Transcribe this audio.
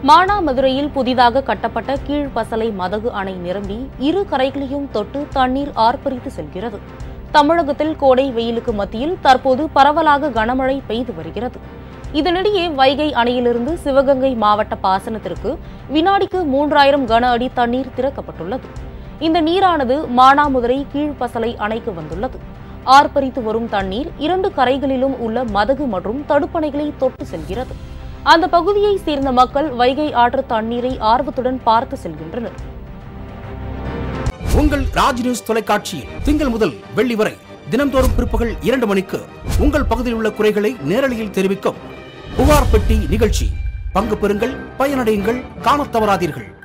மானாமதுரையில் புதிதாக கட்டப்பட்ட கீழ்பசலை மதகு அணை நிரம்பி இரு கரைகளையும் தொட்டு தண்ணீர் ஆர்ப்பரித்து செல்கிறது தமிழகத்தில் கோடை வெயிலுக்கு மத்தியில் தற்போது பரவலாக கனமழை பெய்து வருகிறது இதனிடையே வைகை அணையிலிருந்து சிவகங்கை மாவட்ட பாசனத்திற்கு வினாடிக்கு மூன்றாயிரம் கன அடி தண்ணீர் திறக்கப்பட்டுள்ளது இந்த நீரானது மானாமதுரை கீழ்பசலை அணைக்கு வந்துள்ளது ஆர்ப்பரித்து வரும் தண்ணீர் இரண்டு கரைகளிலும் உள்ள மதகு மற்றும் தடுப்பணைகளை தொட்டு செல்கிறது அந்த பகுதியை சேர்ந்த மக்கள் வைகை ஆற்று தண்ணீரை ஆர்வத்துடன் பார்த்து செல்கின்றனர் உங்கள் ராஜ் நியூஸ் தொலைக்காட்சியில் திங்கள் முதல் வெள்ளி வரை தினம்தோறும் பிற்பகல் இரண்டு மணிக்கு உங்கள் பகுதியில் உள்ள குறைகளை நேரலையில் தெரிவிக்கும் புகார் பெட்டி நிகழ்ச்சி பங்கு பெறுங்கள் பயனடையுங்கள் காணத் தவறாதீர்கள்